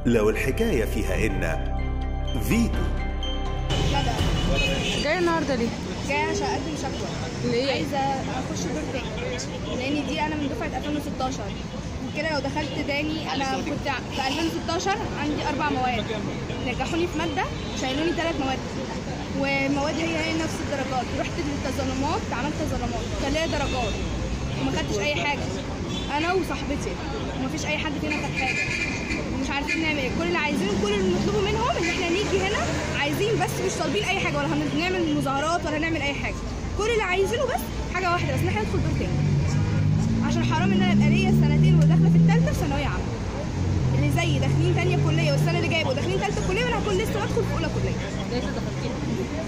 لو الحكاية فيها إن فيتو ندى جاي النهارده ليه؟ جايه عشان اقدم شكوى ليه؟ عايزه اخش دور تاني لان دي انا من دفعه 2016 وكده لو دخلت تاني انا كنت في 2016 عندي اربع مواد نجحوني في ماده شايلوني ثلاث مواد ومواد هي هي نفس الدرجات رحت للتظلمات عملت تظلمات كان ليا درجات وما خدتش اي حاجه انا وصاحبتي ومفيش اي حد فينا خد حاجه ومش عارفين نعمل ايه كل اللي عايزينه كل اللي بنطلبه منهم ان احنا نيجي هنا عايزين بس مش طالبين اي حاجه ولا هنعمل مظاهرات ولا هنعمل اي حاجه كل اللي عايزينه بس حاجه واحده بس ان احنا ندخل دور تاني عشان حرام ان انا ابقى ليا سنتين وداخله في الثالثه في ثانويه عامه اللي زيي داخلين ثانيه كليه والسنه اللي جايه وداخلين ثالثه كليه وانا هكون لسه بدخل في اولى كليه لسه دخلتيها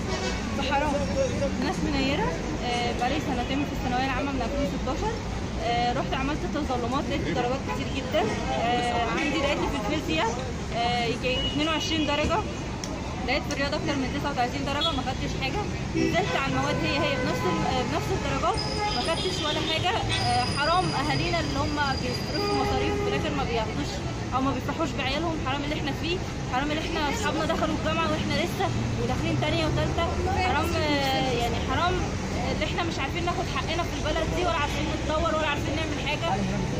فحرام انا اسمي نيره آه، بقالي سنتين في الثانويه العامه من 2016 آه، رحت عملت تظلمات لقيت درجات كتير جدا آه، عندي لقيت في الفيزياء آه، يجي 22 درجه لقيت في الرياضه اكتر من 39 درجه ما خدتش حاجه نزلت على المواد هي هي بنفس ال- آه، بنفس الدرجات ما خدتش ولا حاجه آه، حرام اهالينا اللي هم بيصرفوا مصاريف في الاخر ما بياخدوش او ما بيفرحوش بعيالهم حرام اللي احنا فيه حرام اللي احنا اصحابنا دخلوا الجامعه واحنا لسه وداخلين تانية وثالثه حرام آه، يعني حرام اللي احنا مش عارفين ناخد حقنا في البلد دي ولا عارفين نتطور ولا عارفين نعمل حاجه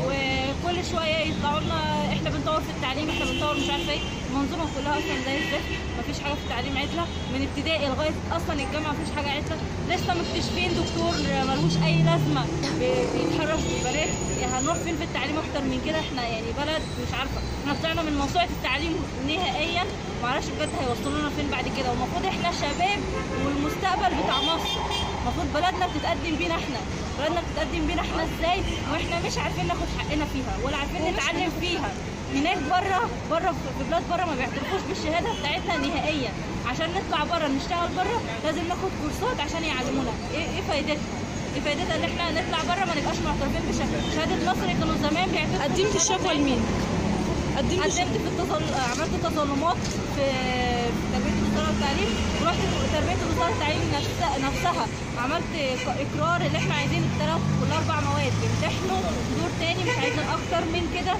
وكل شويه يطلعوا لنا احنا بنطور في التعليم احنا بنطور مش عارفه ايه المنظومه كلها اصلا زي الزفت مفيش حاجه في التعليم عدله من ابتدائي لغايه اصلا الجامعه مفيش حاجه عدله لسه مكتشفين دكتور ملهوش اي لازمه بي- بيتحرش بالبنات يعني هنروح فين في التعليم اكتر من كده احنا يعني بلد مش عارفه احنا طلعنا من موسوعه التعليم نهائيا معرفش بجد هيوصلوا لنا فين بعد كده والمفروض احنا شباب والمستقبل بتاع مصر المفروض بلدنا بتتقدم بينا احنا بلدنا بتتقدم بينا احنا ازاي واحنا مش عارفين ناخد حقنا فيها ولا عارفين نتعلم فيها هناك بره بره في بلاد بره ما بيعترفوش بالشهاده بتاعتنا نهائيا عشان نطلع بره نشتغل بره لازم ناخد كورسات عشان يعلمونا ايه ايه فايدتها ايه فايدتها ان احنا نطلع بره ما نبقاش معترفين بشهاده شهاده مصر كانوا زمان بيعترفوا قدمت بالشهادة الشكوى بتاعتنا. لمين؟ قدمت قدمت الشكوى في التظل... عملت تظلمات في في تربيه الوزاره والتعليم ورحت تربيه الوزاره والتعليم نفسها, نفسها عملت ك- اقرار اللي احنا عايزين الثلاث والاربع مواد بيمتحنوا دور تاني مش عايزين اكتر من كده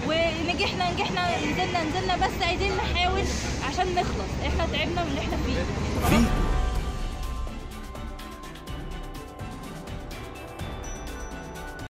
ونجحنا نجحنا نزلنا نزلنا بس عايزين نحاول عشان نخلص احنا تعبنا من اللي احنا فيه فيتو